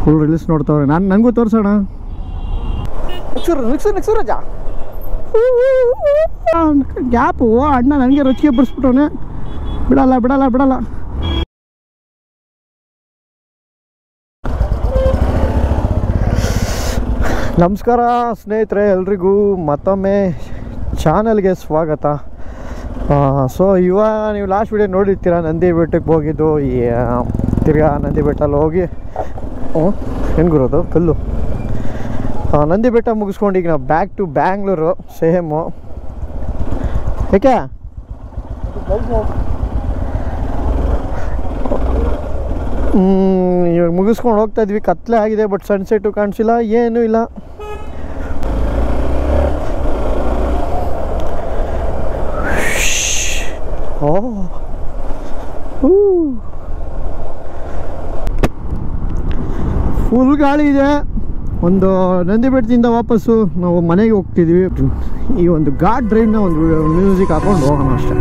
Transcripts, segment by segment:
Full release ನೋಡ್ತಾವ್ರೆ ನಾನು ನನಗೂ ತೋರಿಸೋಣ ನಿಕ್ಸು ನಿಕ್ಸು ರಜಾ ಗ್ಯಾಪು ಅಣ್ಣ ನನಗೆ ರೊಚ್ಚಿಗೆ ಬರ್ಸ್ಬಿಟ್ಟವನೆ ಬಿಡಲ್ಲ ಬಿಡಲ್ಲ ಬಿಡಲ್ಲ ನಮಸ್ಕಾರ ಸ್ನೇಹಿತರೆ ಎಲ್ರಿಗೂ ಮತ್ತೊಮ್ಮೆ ಚಾನಲ್ಗೆ ಸ್ವಾಗತ ಸೊ ಇವಾಗ ನೀವು ಲಾಸ್ಟ್ ವಿಡಿಯೋ ನೋಡಿರ್ತೀರ ನಂದಿ ಬೆಟ್ಟಕ್ಕೆ ಹೋಗಿದ್ದು ಈ ಆ, ತಿರ್ಗಾ ನಂದಿ ಬೆಟ್ಟಲ್ಲಿ ಹೋಗಿ ಏನು ಗುರೋದು ಕಲ್ಲು ಆ, ನಂದಿ ಬೆಟ್ಟ ಮುಗಿಸ್ಕೊಂಡು ಈಗ ನಾವು ಬ್ಯಾಕ್ ಟು ಬ್ಯಾಂಗ್ಳೂರು ಸೇಮು ಏಕೆ ಹ್ಮ್, ಇವಾಗ ಮುಗಿಸ್ಕೊಂಡು ಹೋಗ್ತಾ ಇದ್ವಿ ಕತ್ಲೆ ಆಗಿದೆ ಬಟ್ ಸನ್ಸೆಟ್ಟು ಕಾಣಿಸಿಲ್ಲ ಏನೂ ಇಲ್ಲ ಓ ಫುಲ್ ಗಾಳಿ ಇದೆ ಒಂದು ನಂದಿ ಬೆಟ್ಟದಿಂದ ವಾಪಸ್ಸು ನಾವು ಮನೆಗೆ ಹೋಗ್ತಿದ್ವಿ ಈ ಒಂದು ಗಾಡ್ ಡ್ರೈವ್ನ ಒಂದು ಮ್ಯೂಸಿಕ್ ಹಾಕೊಂಡು ಹೋಗೋಣ ಅಷ್ಟೇ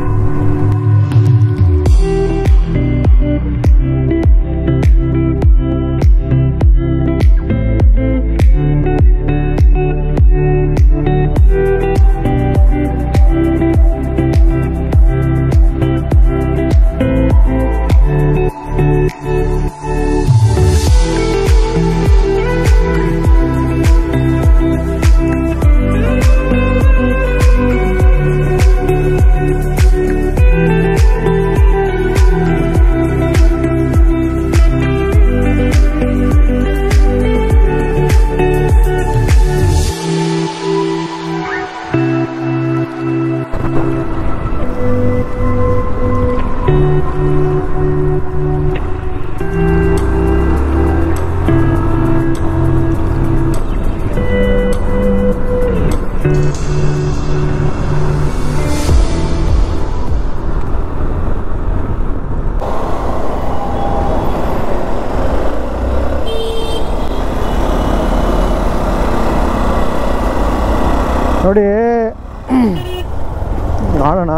ನೋಡಿ ನೋಡೋಣ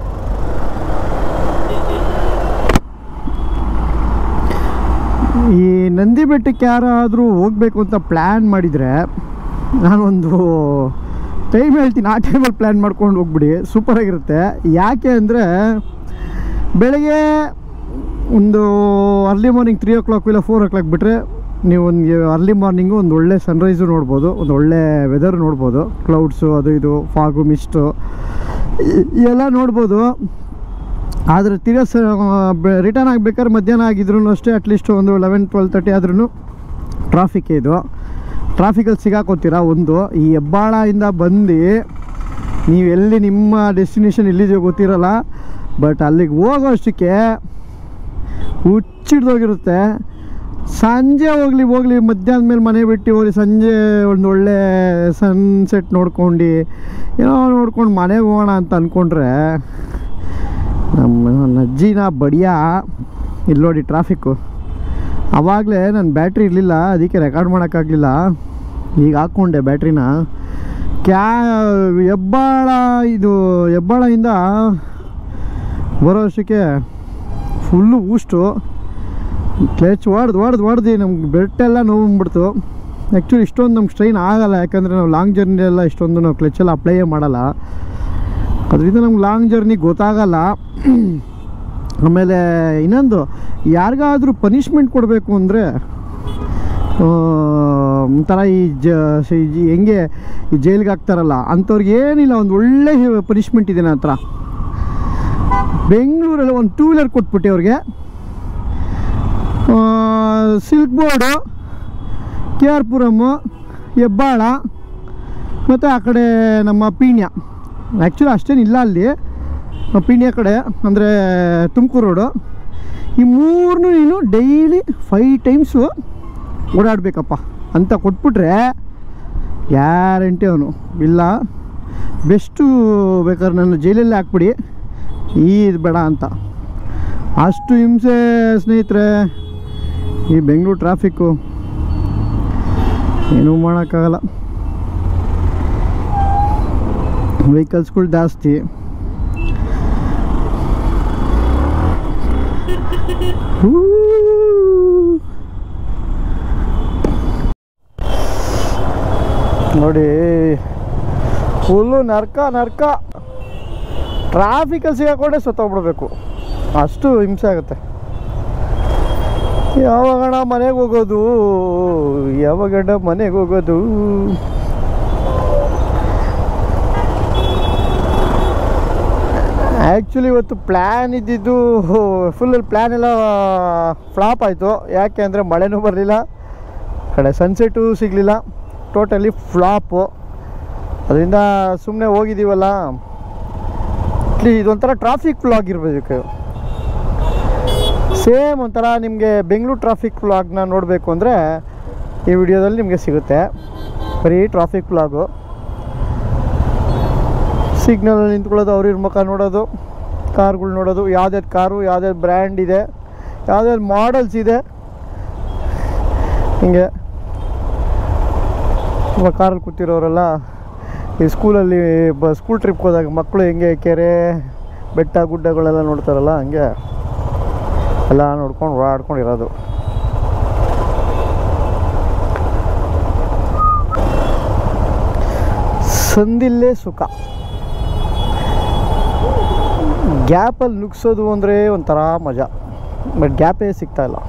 ಈ ನಂದಿ ಬೆಟ್ಟಕ್ಕೆ ಯಾರಾದರೂ ಹೋಗ್ಬೇಕು ಅಂತ ಪ್ಲ್ಯಾನ್ ಮಾಡಿದರೆ ನಾನೊಂದು ಟೈಮ್ ಹೇಳ್ತೀನಿ ಆ ಟೈಮಲ್ಲಿ ಪ್ಲ್ಯಾನ್ ಮಾಡ್ಕೊಂಡು ಹೋಗ್ಬಿಡಿ ಸೂಪರಾಗಿರುತ್ತೆ ಯಾಕೆ ಅಂದರೆ ಬೆಳಗ್ಗೆ ಒಂದು early morning three o'clock ಇಲ್ಲ ಫೋರ್ ಓ ಕ್ಲಾಕ್ ಬಿಟ್ಟರೆ ನೀವು ಒಂದು ಅರ್ಲಿ ಮಾರ್ನಿಂಗು ಒಂದು ಒಳ್ಳೆ ಸನ್ರೈಸು ನೋಡ್ಬೋದು ಒಂದು ಒಳ್ಳೆ ವೆದರ್ ನೋಡ್ಬೋದು ಕ್ಲೌಡ್ಸು ಅದು ಇದು ಫಾಗು ಮಿಸ್ಟು ಎಲ್ಲ ನೋಡ್ಬೋದು ಆದರೆ ತಿರ್ಗಾ ಸ ರಿಟರ್ನ್ ಆಗ್ಬೇಕಾದ್ರೆ ಮಧ್ಯಾಹ್ನ ಆಗಿದ್ರು ಅಷ್ಟೇ ಅಟ್ಲೀಸ್ಟ್ ಒಂದು ಲೆವೆನ್ ಟ್ವೆಲ್ ತರ್ಟಿ ಆದ್ರೂ ಟ್ರಾಫಿಕ್ ಇದು ಟ್ರಾಫಿಕಲ್ಲಿ ಸಿಗಾಕೋತೀರಾ ಒಂದು ಈ ಹೆಬ್ಬಾಳದಿಂದ ಬಂದು ನೀವು ಎಲ್ಲಿ ನಿಮ್ಮ ಡೆಸ್ಟಿನೇಷನ್ ಎಲ್ಲಿದೆಯೋ ಗೊತ್ತಿರಲ್ಲ ಬಟ್ ಅಲ್ಲಿಗೆ ಹೋಗೋ ಅಷ್ಟಕ್ಕೆ ಹುಚ್ಚಿಡ್ದೋಗಿರುತ್ತೆ ಸಂಜೆ ಹೋಗ್ಲಿ ಹೋಗ್ಲಿ ಮಧ್ಯಾಹ್ನ ಮೇಲೆ ಮನೆ ಬಿಟ್ಟು ಹೋಗ್ಲಿ ಸಂಜೆ ಒಂದು ಒಳ್ಳೆ ಸನ್ಸೆಟ್ ನೋಡ್ಕೊಂಡು ಏನೋ ನೋಡ್ಕೊಂಡು ಮನೆಗೆ ಹೋಗೋಣ ಅಂತ ಅಂದ್ಕೊಂಡ್ರೆ ನಮ್ಮ ನನ್ನ ಅಜ್ಜಿನ ಬಡಿಯ ಇಲ್ಲಿ ನೋಡಿ ಟ್ರಾಫಿಕ್ಕು ಆವಾಗಲೇ ನನ್ನ ಬ್ಯಾಟ್ರಿ ಇರಲಿಲ್ಲ ಅದಕ್ಕೆ ರೆಕಾರ್ಡ್ ಮಾಡೋಕ್ಕಾಗಲಿಲ್ಲ ಈಗ ಹಾಕ್ಕೊಂಡೆ ಬ್ಯಾಟ್ರಿನ ಕ್ಯಾ ಹೆಬ್ಬಾಳ ಇದು ಹೆಬ್ಬಾಳದಿಂದ ಬರೋ ವರ್ಷಕ್ಕೆ ಫುಲ್ಲು ಊಷ್ಟು ಕ್ಲಚ್ ಹೊಡ್ದು ಹೊಡ್ದು ಹೊಡ್ದು ನಮ್ಗೆ ಬೆಟ್ಟೆಲ್ಲ ನೋವು ಬಂದ್ಬಿಡ್ತು ಆ್ಯಕ್ಚುಲಿ ಇಷ್ಟೊಂದು ನಮ್ಗೆ ಸ್ಟ್ರೈನ್ ಆಗಲ್ಲ ಯಾಕಂದರೆ ನಾವು ಲಾಂಗ್ ಜರ್ನಿ ಎಲ್ಲ ಇಷ್ಟೊಂದು ನಾವು ಕ್ಲಚೆಲ್ಲ ಅಪ್ಲೈಯೇ ಮಾಡಲ್ಲ ಅದರಿಂದ ನಮ್ಗೆ ಲಾಂಗ್ ಜರ್ನಿ ಗೊತ್ತಾಗಲ್ಲ ಆಮೇಲೆ ಇನ್ನೊಂದು ಯಾರಿಗಾದ್ರೂ ಪನಿಷ್ಮೆಂಟ್ ಕೊಡಬೇಕು ಅಂದರೆ ಒಂಥರ ಈ ಜ ಸ- ಈ ಹೆಂಗೆ ಈ ಜೈಲಿಗೆ ಹಾಕ್ತಾರಲ್ಲ ಅಂಥವ್ರಿಗೆ ಏನಿಲ್ಲ ಒಂದು ಒಳ್ಳೆ ಪನಿಷ್ಮೆಂಟ್ ಇದೆ ನನ್ನ ಹತ್ರ ಬೆಂಗಳೂರಲ್ಲಿ ಒಂದು ಟೂ ವೀಲರ್ ಕೊಟ್ಬಿಟ್ಟೆ ಅವ್ರಿಗೆ silk board K R Puram Hebbal ಮತ್ತು ಆ ಕಡೆ ನಮ್ಮ ಪೀಣ್ಯ ಆ್ಯಕ್ಚುಲಿ ಅಷ್ಟೇನಿಲ್ಲ ಅಲ್ಲಿ ಆ ಪೀಣ್ಯ ಕಡೆ ಅಂದರೆ ತುಮಕೂರು ರೋಡು ಈ ಮೂರನ್ನೂ ನೀನು ಡೈಲಿ ಫೈವ್ ಟೈಮ್ಸು ಓಡಾಡಬೇಕಪ್ಪ ಅಂತ ಕೊಟ್ಬಿಟ್ರೆ ಗ್ಯಾರಂಟಿ ಅವನು ಇಲ್ಲ ಬೆಸ್ಟು ಬೇಕಾದ್ರೆ ನನ್ನ ಜೈಲಲ್ಲೇ ಹಾಕ್ಬಿಡಿ ಈ ಇದು ಬೇಡ ಅಂತ ಅಷ್ಟು ಹಿಂಸೆ ಸ್ನೇಹಿತರೆ ಈ ಬೆಂಗಳೂರು ಟ್ರಾಫಿಕ್ಕು ಏನೂ ಮಾಡೋಕ್ಕಾಗಲ್ಲ ವೆಹಿಕಲ್ಸ್ಗಳು ಜಾಸ್ತಿ ಹೂ. ನೋಡಿ ಫುಲ್ಲು ನರ್ಕ ನರ್ಕ ಟ್ರಾಫಿಕಲ್ಲಿ ಸಿಗಾಕೊಂಡೆ ಸತ್ತೋಗ್ಬಿಡ್ಬೇಕು ಅಷ್ಟು ಹಿಂಸೆ ಆಗುತ್ತೆ ಯಾವಾಗಣ ಮನೆಗೆ ಹೋಗೋದು ಯಾವಾಗಣ ಮನೆಗೆ ಹೋಗೋದು ಆ್ಯಕ್ಚುಲಿ ಇವತ್ತು ಪ್ಲ್ಯಾನ್ ಇದ್ದಿದ್ದು ಫುಲ್ ಪ್ಲ್ಯಾನ್ ಎಲ್ಲ ಫ್ಲಾಪ್ ಆಯಿತು ಯಾಕೆ ಅಂದರೆ ಮಳೆನೂ ಬರಲಿಲ್ಲ ಕಡೆ ಸನ್ಸೆಟು ಸಿಗಲಿಲ್ಲ ಟೋಟಲಿ ಫ್ಲಾಪು ಅದರಿಂದ ಸುಮ್ಮನೆ ಹೋಗಿದ್ದೀವಲ್ಲ ಇಲ್ಲಿ ಇದೊಂಥರ ಟ್ರಾಫಿಕ್ ವ್ಲಾಗ್ ಇರಬೇಕು ಸೇಮ್ ಒಂಥರ ನಿಮಗೆ ಬೆಂಗಳೂರು ಟ್ರಾಫಿಕ್ ವ್ಲಾಗ್ನ ನೋಡಬೇಕು ಅಂದರೆ ಈ ವಿಡಿಯೋದಲ್ಲಿ ನಿಮಗೆ ಸಿಗುತ್ತೆ ಬರೀ ಟ್ರಾಫಿಕ್ ವ್ಲಾಗು ಸಿಗ್ನಲಲ್ಲಿ ನಿಂತ್ಕೊಳ್ಳೋದು ಅವ್ರ ಮುಖ ನೋಡೋದು ಕಾರ್ಗಳು ನೋಡೋದು ಯಾವ್ದ್ಯಾವ್ದು ಕಾರು ಯಾವ್ದ್ಯಾವ್ದು ಬ್ರ್ಯಾಂಡ್ ಇದೆ ಯಾವ್ದ್ಯಾವ್ದು ಮಾಡಲ್ಸ್ ಇದೆ ಹಿಂಗೆ ಇವಾಗ ಕಾರಲ್ಲಿ ಕೂತಿರೋರೆಲ್ಲ ಈ ಸ್ಕೂಲಲ್ಲಿ ಬ ಸ್ಕೂಲ್ ಟ್ರಿಪ್ಗೆ ಹೋದಾಗ ಮಕ್ಕಳು ಹೆಂಗೆ ಕೆರೆ ಬೆಟ್ಟ ಗುಡ್ಡಗಳೆಲ್ಲ ನೋಡ್ತಾರಲ್ಲ ಹಂಗೆ ಎಲ್ಲ ನೋಡ್ಕೊಂಡು ಓಡಾಡ್ಕೊಂಡಿರೋದು ಸಂದಿಲ್ಲೇ ಸುಖ ಗ್ಯಾಪಲ್ಲಿ ನುಗ್ಸೋದು ಅಂದರೆ ಒಂಥರ ಮಜಾ ಬಟ್ ಗ್ಯಾಪೇ ಸಿಗ್ತಾ ಇಲ್ಲ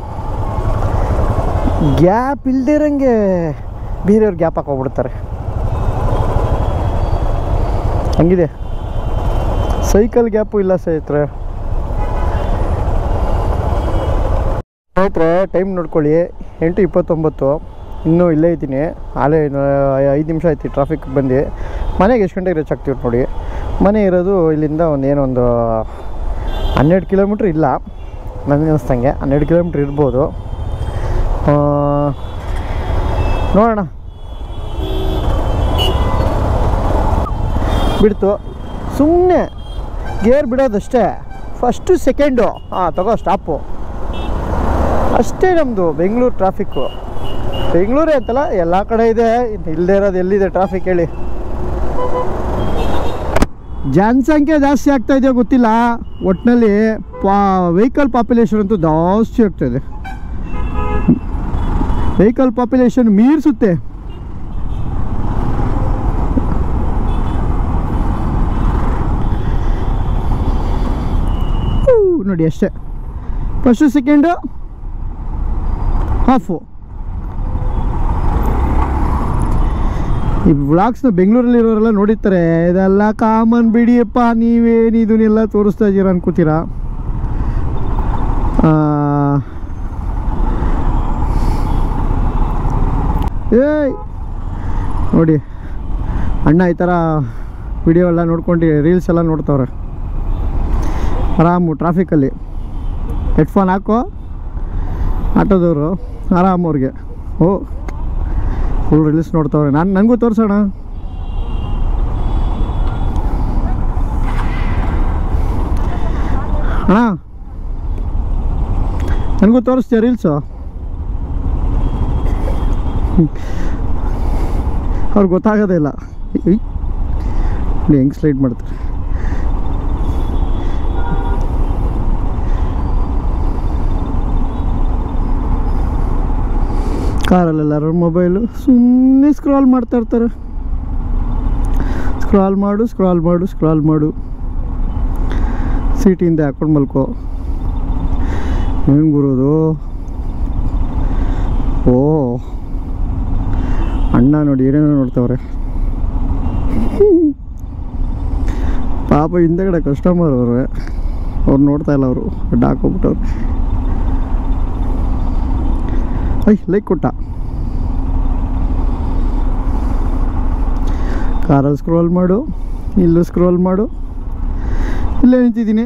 ಗ್ಯಾಪ್ ಇಲ್ಲದೇ ಇರೋಂಗೆ ಬೇರೆಯವ್ರು ಗ್ಯಾಪ್ ಹಾಕೋಗ್ಬಿಡ್ತಾರೆ ಹಂಗಿದೆ ಸೈಕಲ್ ಗ್ಯಾಪು ಇಲ್ಲ ಸ್ನೇಹಿತರೆ ಸ್ನೇಹಿತರೆ ಟೈಮ್ ನೋಡ್ಕೊಳ್ಳಿ ಎಂಟು ಇಪ್ಪತ್ತೊಂಬತ್ತು ಇನ್ನೂ ಇಲ್ಲೇ ಇದ್ದೀನಿ ಆಲೇ ಐದು ನಿಮಿಷ ಆಯ್ತು ಟ್ರಾಫಿಕ್ ಬಂದು ಮನೆಗೆ ಎಷ್ಟು ಗಂಟೆಗೆ ರೀಚ್ ಆಗ್ತೀವಿ ನೋಡಿ ಮನೆ ಇರೋದು ಇಲ್ಲಿಂದ ಒಂದು ಏನೊಂದು ಹನ್ನೆರಡು ಕಿಲೋಮೀಟ್ರ್ ಇಲ್ಲ ನನಗೆ ಅನಿಸ್ತಂಗೆ ಹನ್ನೆರಡು ಕಿಲೋಮೀಟ್ರ್ ಇರ್ಬೋದು ಆ, ನೋಡೋಣ ಬಿಡ್ತು ಸುಮ್ಮನೆ ಗೇರ್ ಬಿಡೋದಷ್ಟೇ ಫಸ್ಟು ಸೆಕೆಂಡು ಹಾಂ ತಗೋ ಸ್ಟಾಪು ಅಷ್ಟೇ ನಮ್ಮದು ಬೆಂಗಳೂರು ಟ್ರಾಫಿಕ್ಕು ಬೆಂಗಳೂರೇ ಅಂತಲ್ಲ ಎಲ್ಲ ಕಡೆ ಇದೆ ಇನ್ನು ಇಲ್ಲದೆ ಇರೋದು ಎಲ್ಲಿದೆ ಟ್ರಾಫಿಕ್ ಹೇಳಿ ಜನಸಂಖ್ಯೆ ಜಾಸ್ತಿ ಆಗ್ತಾ ಇದೆಯೋ ಗೊತ್ತಿಲ್ಲ ಒಟ್ಟಿನಲ್ಲಿ ಪಾ ವೆಹಿಕಲ್ ಪಾಪ್ಯುಲೇಷನ್ ಅಂತೂ ಜಾಸ್ತಿ ಆಗ್ತಾ ಇದೆ ವೆಹಿಕಲ್ ಪಾಪ್ಯುಲೇಷನ್ ಮೀರಿಸುತ್ತೆ ಊ, ನೋಡಿ ಅಷ್ಟೇ ಫಸ್ಟು ಸೆಕೆಂಡು ಹಾಫು ಈ ವ್ಲಾಗ್ಸ್ನ ಬೆಂಗಳೂರಲ್ಲಿರೋರೆಲ್ಲ ನೋಡಿರ್ತಾರೆ ಇದೆಲ್ಲ ಕಾಮನ್ ಬಿಡಿಯಪ್ಪ ನೀವೇನು ಇದನ್ನೆಲ್ಲ ತೋರಿಸ್ತಾ ಇದ್ದೀರ ಅನ್ಕೋತೀರಾ ಆ, ಏಯ್ ನೋಡಿ ಅಣ್ಣ ಈ ಥರ ವಿಡಿಯೋ ಎಲ್ಲ ನೋಡ್ಕೊಂಡು ರೀಲ್ಸ್ ಎಲ್ಲ ನೋಡ್ತವ್ರೆ ಆರಾಮು ಟ್ರಾಫಿಕಲ್ಲಿ ಹೆಡ್ಫೋನ್ ಹಾಕೋ ಆಟೋದವರು ಆರಾಮ್ ಅವ್ರಿಗೆ ಓ ಫುಲ್ ರೀಲ್ಸ್ ನೋಡ್ತವ್ರೆ ನಾನು ನನಗೂ ತೋರಿಸೋಣ ಅಣ್ಣ ನನಗೂ ತೋರಿಸ್ತೀಯ ರೀಲ್ಸು ಅವ್ರಿಗೆ ಗೊತ್ತಾಗೋದೇ ಇಲ್ಲ ಏಯ್, ನೋಡಿ ಹೆಂಗೆ ಸ್ಲೈಡ್ ಮಾಡ್ತಾರೆ ಕಾರಲ್ಲೆಲ್ಲರೂ ಮೊಬೈಲು ಸುಮ್ಮನೆ ಸ್ಕ್ರಾಲ್ ಮಾಡ್ತಾ ಇರ್ತಾರೆ ಸ್ಕ್ರಾಲ್ ಮಾಡು ಸ್ಕ್ರಾಲ್ ಮಾಡು ಸ್ಕ್ರಾಲ್ ಮಾಡು ಸೀಟಿಂದ ಹಾಕೊಂಡು ಮಲ್ಕೋ ಹೆಂಗೆ ಬರೋದು ಓ ಅಣ್ಣ ನೋಡಿ ಏನೇನೋ ನೋಡ್ತವ್ರೆ ಪಾಪ ಹಿಂದೆಗಡೆ ಕಸ್ಟಮರ್ ಅವರು ಅವ್ರು ನೋಡ್ತಾ ಇಲ್ಲ ಅವರು ಅಡ್ಡ ಹಾಕೋಬಿಟ್ಟವ್ರು ಐ ಲೈಕ್ ಕೊಟ್ಟ ಕಾರಲ್ಲಿ ಸ್ಕ್ರೋಲ್ ಮಾಡು ಇಲ್ಲೂ ಸ್ಕ್ರೋಲ್ ಮಾಡು ಇಲ್ಲೇ ನಿಂತಿದ್ದೀನಿ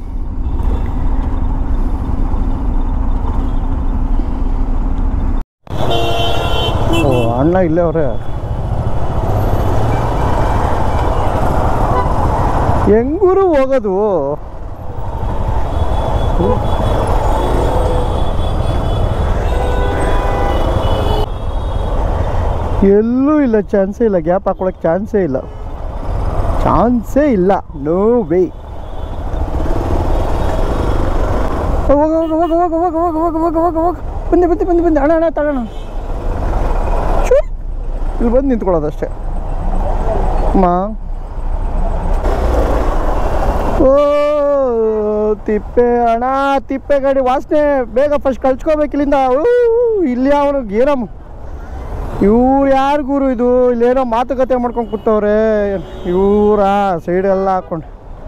ಓ ಅಣ್ಣ ಇಲ್ಲೇ ಅವ್ರೆ ಹೆಂಗೂರು ಹೋಗೋದು ಎಲ್ಲೂ ಇಲ್ಲ ಚಾನ್ಸೇ ಇಲ್ಲ ಗ್ಯಾಪ್ ಹಾಕೊಳಕ್ಕೆ ಚಾನ್ಸೇ ಇಲ್ಲ ಚಾನ್ಸೇ ಇಲ್ಲ ನೋ ವೇ ಹೋಗ ಹೋಗ ಹೋಗ ಹೋಗ ಹೋಗ ಹೋಗ ಹೋಗ ಹೋಗ ಹೋಗ ಹೋಗ ಬಂದೆ ಬಂದೆ ಬಂದೆ ಬಂದೆ ಅಣ್ಣ ಅಣ್ಣ ತಗೋಣ ಇಲ್ಲಿ ಬಂದು ನಿಂತ್ಕೊಳ್ಳೋದಷ್ಟೇ ಅಮ್ಮ ಓ ತಿಪ್ಪೆ ಅಣ್ಣ ತಿಪ್ಪೆ ಗಾಡಿ ವಾಸನೆ ಬೇಗ ಫಸ್ಟ್ ಕಳ್ಸ್ಕೋಬೇಕು ಇಲ್ಲಿಂದ ಊ, ಇಲ್ಲಿ ಅವನು ಏನಮ್ಮ ಇವ್ರು ಯಾರು ಗುರು ಇದು ಇಲ್ಲೇನೋ ಮಾತುಕತೆ ಮಾಡ್ಕೊಂಡು ಕೂತವ್ರೆ ಇವರ ಸೈಡೆಲ್ಲ ಹಾಕೊಂಡು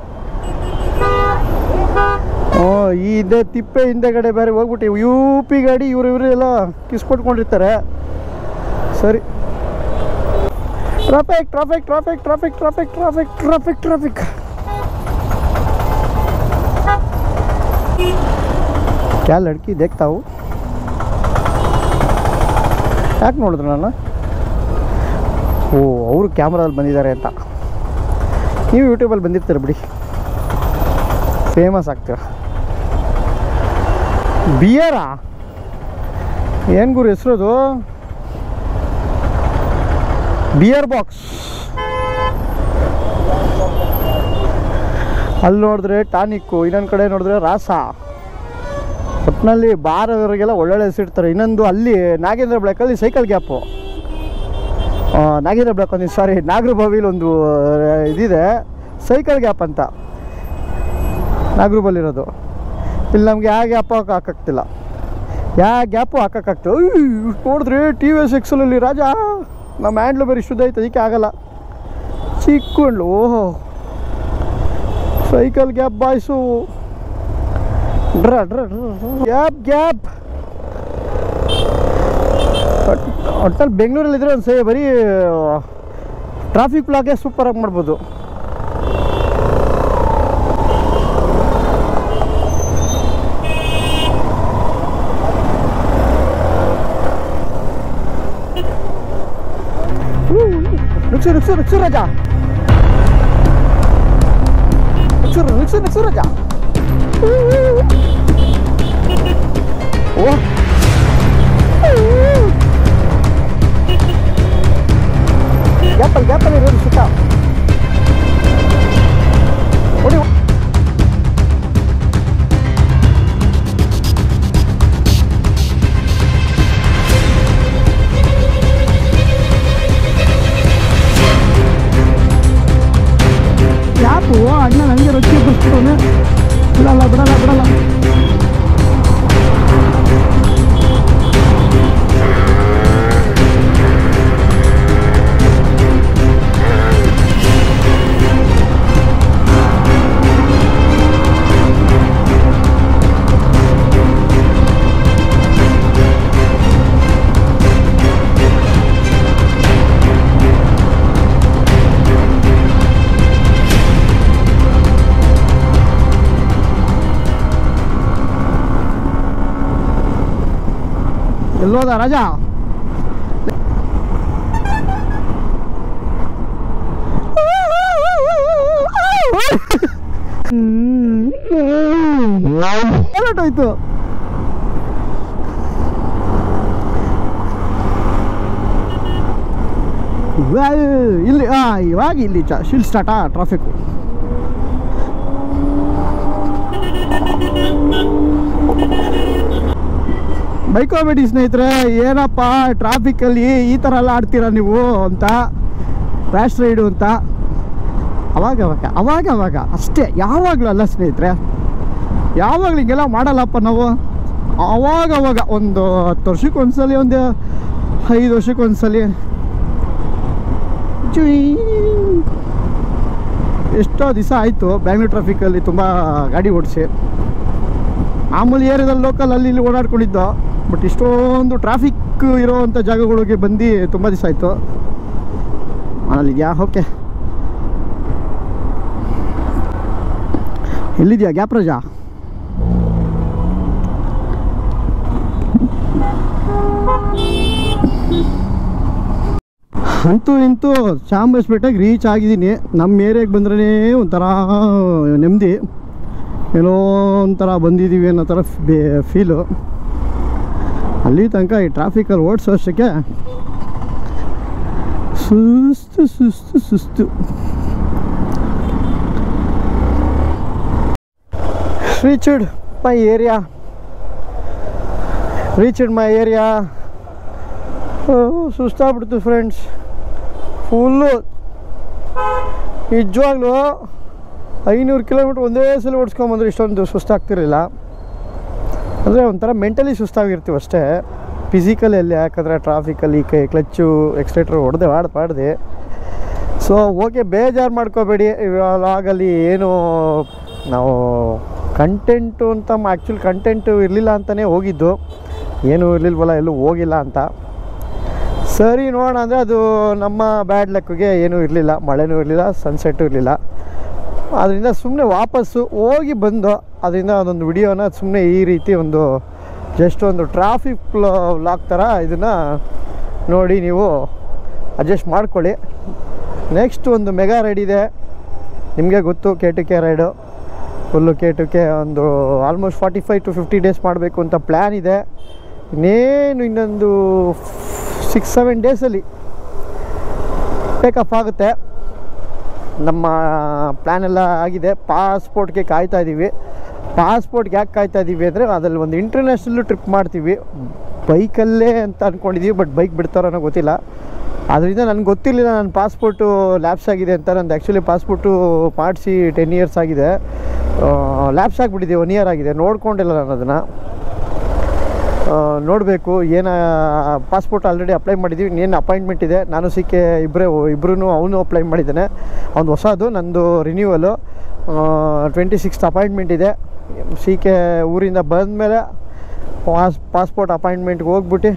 ಹ್ಞೂ ಈ ಹಿಂದೆ ತಿಪ್ಪೆ ಹಿಂದೆಗಡೆ ಬೇರೆ ಹೋಗ್ಬಿಟ್ಟು ಯು ಪಿ ಗಾಡಿ ಇವ್ರು ಇವರು ಎಲ್ಲ ಕಿಸ್ಕೊಟ್ಕೊಂಡಿರ್ತಾರೆ ಸರಿ traffic traffic traffic traffic traffic traffic traffic traffic क्या लड़की देखता हूँ ಯಾಕೆ ನೋಡಿದ್ರು ನಾನು ಓ ಅವರು ಕ್ಯಾಮ್ರಾದಲ್ಲಿ ಬಂದಿದ್ದಾರೆ ಅಂತ ನೀವು ಯೂಟ್ಯೂಬಲ್ಲಿ ಬಂದಿರ್ತೀರ ಬಿಡಿ ಫೇಮಸ್ ಆಗ್ತೀರ ಬಿಯರಾ ಏನು ಗುರು ಹೆಸ್ರದು ಬಿಯರ್ ಬಾಕ್ಸ್ ಅಲ್ಲಿ ನೋಡಿದ್ರೆ ಟಾನಿಕ್ಕು ಇನ್ನೊಂದು ಕಡೆ ನೋಡಿದ್ರೆ ರಾಸ ಒಟ್ಟಿನಲ್ಲಿ ಬಾರವರಿಗೆಲ್ಲ ಒಳ್ಳೊಳ್ಳೆ ಹೆಸರಿಡ್ತಾರೆ ಇನ್ನೊಂದು ಅಲ್ಲಿ ನಾಗೇಂದ್ರ ಬ್ಲಾಕಲ್ಲಿ ಸೈಕಲ್ ಗ್ಯಾಪು ನಾಗೇಂದ್ರ ಬ್ಲಾಕ್ ಒಂದು ಸಾರಿ ನಾಗರ ಬಾವಿಲಿ ಒಂದು ಆ, ಇದಿದೆ ಸೈಕಲ್ ಗ್ಯಾಪ್ ಅಂತ ನಾಗರೂಬಲ್ಲಿರೋದು ಇಲ್ಲಿ ನಮಗೆ ಯಾವ ಗ್ಯಾಪು ಹಾಕೋಕ್ಕಾಗ್ತಿಲ್ಲ ಯಾವ ಗ್ಯಾಪು ಹಾಕೋಕ್ಕಾಗ್ತಿಲ್ಲ ಅಯ್ಯ್, ನೋಡಿದ್ರೆ ಟಿ ವಿ ಎಸ್ ಎಕ್ಸಲಲ್ಲಿ ರಾಜ ನಮ್ಮ ಹ್ಯಾಂಡ್ಲು ಬೇರೆ ಶುದ್ಧ ಐತೆ ಅದಕ್ಕೆ ಆಗಲ್ಲ ಚಿಕ್ಕ ಹ್ಯಾಂಡ್ಲು ಓಹೋ ಸೈಕಲ್ ಗ್ಯಾಪ್ ಬಾಯ್ಸು ಡ್ರ ಡ್ರ ಗ್ಯಾಪ್ ಗ್ಯಾಪ್ ಒಟ್ಟಲ್ಲಿ ಬೆಂಗಳೂರಲ್ಲಿ ಇದ್ರೆ ಒಂದು ಸೇ ಬರೀ ಟ್ರಾಫಿಕ್ ಬ್ಲಾಗೆ ಸೂಪರಾಗಿ ಮಾಡ್ಬೋದು ನುಕ್ಸು ನುಕ್ಸು ನುಕ್ಸು ರಾಜ ನುಕ್ಸು ನುಕ್ಸು ನುಕ್ಸು ರಾಜ ಓ ಗ್ಯಾಪಲ್ ಗ್ಯಾಪಲ್ ಇರೋದು ಸುತ್ತ ಹೊಡಿ ಯಾಪು ಅಣ್ಣ ನನಗೆ ರೊಚ್ಚಿ ಬಿಡ್ಸ್ಬಿಡೋನೆ ಬಿಡಲ್ಲ ಬಿಡಲ್ಲ ಬಿಡಲ್ಲ ಎಲ್ಲೋದ ರಾಜ ಹೋಯ್ತು ಇಲ್ಲಿ ಆ ಇವಾಗ ಇಲ್ಲಿ ಚ ಶಿಲ್ ಸ್ಟಾರ್ಟಾ ಟ್ರಾಫಿಕ್ಕು ಬೈಕೋಬೇಡಿ ಸ್ನೇಹಿತರೆ ಏನಪ್ಪ ಟ್ರಾಫಿಕಲ್ಲಿ ಈ ಥರ ಎಲ್ಲ ಆಡ್ತೀರಾ ನೀವು ಅಂತ ರ್ಯಾಶ್ ರೈಡು ಅಂತ ಅವಾಗ ಅವಾಗ ಅವಾಗ ಅವಾಗ ಅಷ್ಟೇ ಯಾವಾಗಲೂ ಅಲ್ಲ ಸ್ನೇಹಿತರೆ ಯಾವಾಗಲೂ ಹಿಂಗೆಲ್ಲ ಮಾಡಲ್ಲಪ್ಪ ನಾವು ಅವಾಗ ಅವಾಗ ಒಂದು ಹತ್ತು ವರ್ಷಕ್ಕೆ ಒಂದ್ಸಲಿ ಒಂದು ಐದು ವರ್ಷಕ್ಕೆ ಒಂದ್ಸಲಿ ಚುಯ್. ಎಷ್ಟೋ ದಿವಸ ಆಯಿತು ಬ್ಯಾಂಗ್ಳೂರ್ ಟ್ರಾಫಿಕಲ್ಲಿ ತುಂಬ ಗಾಡಿ ಓಡಿಸಿ ಮಾಮೂಲಿ ಏರಿಯಾದಲ್ಲಿ ಲೋಕಲ್ ಅಲ್ಲಿ ಇಲ್ಲಿ ಓಡಾಡ್ಕೊಂಡಿದ್ದೋ ಬಟ್ ಇಷ್ಟೊಂದು ಟ್ರಾಫಿಕ್ ಇರೋವಂಥ ಜಾಗಗಳಿಗೆ ಬಂದು ತುಂಬ ದಿವಸ ಆಯಿತು ಅಲ್ಲಿದ್ಯಾ ಓಕೆ ಎಲ್ಲಿದ್ಯಾ ಗ್ಯಾಪ್ ರಜಾ ಅಂತೂ ಇಂತೂ ಚಾಮರಾಜಪೇಟೆಗೆ ರೀಚ್ ಆಗಿದ್ದೀನಿ ನಮ್ಮ ಏರಿಯಾಗೆ ಬಂದ್ರೇ ಒಂಥರ ನೆಮ್ಮದಿ ಏನೋ ಒಂಥರ ಬಂದಿದ್ದೀವಿ ಅನ್ನೋ ಥರ ಫೀಲು ಅಲ್ಲಿ ತನಕ ಈ ಟ್ರಾಫಿಕಲ್ಲಿ ಓಡಿಸೋ ಅಷ್ಟಕ್ಕೆ ಸುಸ್ತು ಸುಸ್ತು ಸುಸ್ತು reached my area reached my area ಸುಸ್ತಾಗ್ಬಿಡ್ತು ಫ್ರೆಂಡ್ಸ್ ಫುಲ್ಲು ನಿಜವಾಗ್ಲೂ ಐನೂರು ಕಿಲೋಮೀಟ್ರ್ ಒಂದೇ ಸಲ ಓಡಿಸ್ಕೊಂಬಂದ್ರೆ ಇಷ್ಟೊಂದು ಸುಸ್ತಾಗ್ತಿರಲಿಲ್ಲ ಅಂದರೆ ಒಂಥರ ಮೆಂಟಲಿ ಸುಸ್ತಾಗಿರ್ತೀವಿ ಅಷ್ಟೇ ಫಿಸಿಕಲ್ ಎಲ್ಲಿ ಯಾಕಂದರೆ ಟ್ರಾಫಿಕಲ್ಲಿ ಕೈ ಕ್ಲಚ್ಚು ಎಕ್ಸ್ಲೇಟ್ರ್ ಹೊಡೆದೆ ಆಡ್ದು ಪಾಡ್ದೆ ಸೊ ಓಕೆ ಬೇಜಾರು ಮಾಡ್ಕೋಬೇಡಿ ಆಗಲಿ ಏನು ನಾವು ಕಂಟೆಂಟು ಅಂತ ಆ್ಯಕ್ಚುಲಿ ಕಂಟೆಂಟು ಇರಲಿಲ್ಲ ಅಂತಲೇ ಹೋಗಿದ್ದು ಏನೂ ಇರಲಿಲ್ವಲ್ಲ ಎಲ್ಲೂ ಹೋಗಿಲ್ಲ ಅಂತ ಸರಿ ನೋಡೋಣ ಅಂದರೆ ಅದು ನಮ್ಮ ಬ್ಯಾಡ್ ಲಕ್ಕಿಗೆ ಏನೂ ಇರಲಿಲ್ಲ ಮಳೆನೂ ಇರಲಿಲ್ಲ ಸನ್ಸೆಟ್ಟು ಇರಲಿಲ್ಲ ಅದರಿಂದ ಸುಮ್ಮನೆ ವಾಪಸ್ಸು ಹೋಗಿ ಬಂದು ಅದರಿಂದ ಅದೊಂದು ವಿಡಿಯೋನ ಸುಮ್ಮನೆ ಈ ರೀತಿ ಒಂದು ಜಸ್ಟ್ ಒಂದು ಟ್ರಾಫಿಕ್ ಲಾಕ್ ಥರ ಇದನ್ನು ನೋಡಿ ನೀವು ಅಡ್ಜಸ್ಟ್ ಮಾಡ್ಕೊಳ್ಳಿ ನೆಕ್ಸ್ಟ್ ಒಂದು ಮೆಗಾ ರೈಡ್ ಇದೆ ನಿಮಗೆ ಗೊತ್ತು K to K ride full K to K ಒಂದು almost forty five to fifty days ಮಾಡಬೇಕು ಅಂತ ಪ್ಲ್ಯಾನ್ ಇದೆ ಇನ್ನೇನು ಇನ್ನೊಂದು ಸಿಕ್ಸ್ ಸೆವೆನ್ ಡೇಸಲ್ಲಿ ಟೇಕಪ್ ಆಗುತ್ತೆ ನಮ್ಮ ಪ್ಲ್ಯಾನ್ ಎಲ್ಲ ಆಗಿದೆ ಪಾಸ್ಪೋರ್ಟ್ಗೆ ಕಾಯ್ತಾ ಇದ್ದೀವಿ ಪಾಸ್ಪೋರ್ಟ್ಗೆ ಯಾಕೆ ಕಾಯ್ತಾ ಇದ್ದೀವಿ ಅಂದರೆ ಅದರಲ್ಲಿ ಒಂದು ಇಂಟರ್ನ್ಯಾಷನಲ್ಲು ಟ್ರಿಪ್ ಮಾಡ್ತೀವಿ ಬೈಕಲ್ಲೇ ಅಂತ ಅಂದ್ಕೊಂಡಿದ್ದೀವಿ ಬಟ್ ಬೈಕ್ ಬಿಡ್ತಾರೋ ಅನ್ನೋ ಗೊತ್ತಿಲ್ಲ ಅದರಿಂದ ನನಗೆ ಗೊತ್ತಿರಲಿಲ್ಲ ನನ್ನ ಪಾಸ್ಪೋರ್ಟು ಲ್ಯಾಪ್ಸ್ ಆಗಿದೆ ಅಂತ ನಂದು ಆ್ಯಕ್ಚುಲಿ ಪಾಸ್ಪೋರ್ಟು ಮಾಡಿಸಿ ಟೆನ್ ಇಯರ್ಸ್ ಆಗಿದೆ ಲ್ಯಾಪ್ಸ್ ಆಗಿಬಿಟ್ಟಿದೆ ಒನ್ ಇಯರ್ ಆಗಿದೆ ನೋಡ್ಕೊಂಡಿಲ್ಲ ನಾನು ಅದನ್ನು ನೋಡಬೇಕು ಏನು ಪಾಸ್ಪೋರ್ಟ್ ಆಲ್ರೆಡಿ ಅಪ್ಲೈ ಮಾಡಿದ್ದೀವಿ ಇನ್ನೇನು ಅಪಾಯಿಂಟ್ಮೆಂಟ್ ಇದೆ ನಾನು ಸಿ ಕೆ ಇಬ್ಬರೇ ಇಬ್ಬರೂ ಅವನು ಅಪ್ಲೈ ಮಾಡಿದ್ದಾನೆ ಅವ್ನು ಹೊಸದು ನಂದು ರಿನ್ಯೂವಲು ಟ್ವೆಂಟಿ ಸಿಕ್ಸ್ತ್ ಅಪಾಯಿಂಟ್ಮೆಂಟ್ ಇದೆ ಸಿ ಕೆ ಊರಿಂದ ಬಂದಮೇಲೆ ಪಾಸ್ ಪಾಸ್ಪೋರ್ಟ್ ಅಪಾಯಿಂಟ್ಮೆಂಟ್ಗೆ ಹೋಗ್ಬಿಟ್ಟು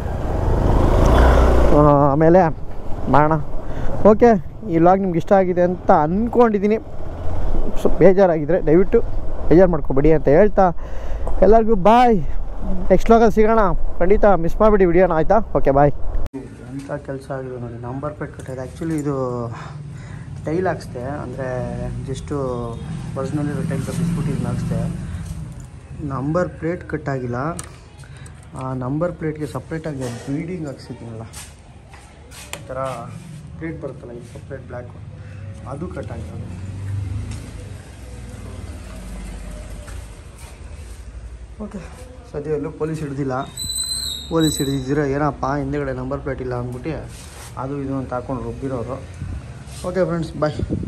ಆ, ಆಮೇಲೆ ಮಾಡೋಣ ಓಕೆ ಈ ಲಾಗ್ ನಿಮ್ಗೆ ಇಷ್ಟ ಆಗಿದೆ ಅಂತ ಅಂದ್ಕೊಂಡಿದ್ದೀನಿ ಸೊ ಬೇಜಾರಾಗಿದ್ದರೆ ದಯವಿಟ್ಟು ಬೇಜಾರು ಮಾಡ್ಕೊಬೇಡಿ ಅಂತ ಹೇಳ್ತಾ ಎಲ್ಲರಿಗೂ ಬಾಯ್ ನೆಕ್ಸ್ಟ್ ಲಾಗಲ್ಲಿ ಸಿಗೋಣ ಖಂಡಿತ ಮಿಸ್ ಮಾಡಿಬಿಡಿ ವಿಡಿಯೋನ ಆಯಿತಾ ಓಕೆ ಬಾಯ್ ಎಂಥ ಕೆಲಸ ಆಗಿದೆ ನೋಡಿ ನಂಬರ್ ಪ್ಲೇಟ್ ಕಟ್ಟಿದೆ ಆ್ಯಕ್ಚುಲಿ ಇದು ಟೈಲ್ ಹಾಕ್ಸ್ದೆ ಅಂದರೆ ಜಸ್ಟು ಒರಿಜಿನಲ್ ಟೈಲ್ ತಪ್ಪಿಸ್ಬಿಟ್ಟು ಇದನ್ನ ಹಾಕ್ಸ್ದೆ ನಂಬರ್ ಪ್ಲೇಟ್ ಕಟ್ಟಾಗಿಲ್ಲ ಆ ನಂಬರ್ ಪ್ಲೇಟ್ಗೆ ಸಪ್ರೇಟಾಗಿ ಬೀಡಿಂಗ್ ಹಾಕ್ಸಿದ್ದೀನಲ್ಲ ಈ ಥರ ಪ್ಲೇಟ್ ಬರುತ್ತಲ್ಲ ಇದು ಸಪ್ರೇಟ್ ಬ್ಲ್ಯಾಕು ಅದು ಕಟ್ಟಾಗಿರೋದು ಓಕೆ ಸದ್ಯ ಎಲ್ಲೂ ಪೊಲೀಸ್ ಹಿಡ್ದಿಲ್ಲ ಪೊಲೀಸ್ ಹಿಡಿದಿದ್ರೆ ಏನಪ್ಪ ಹಿಂದೆಗಡೆ ನಂಬರ್ ಪ್ಲೇಟ್ ಇಲ್ಲ ಅಂದ್ಬಿಟ್ಟು ಅದು ಇದು ಅಂತ ಹಾಕೊಂಡು ರುಬ್ಬಿರೋರು ಓಕೆ ಫ್ರೆಂಡ್ಸ್ ಬಾಯ್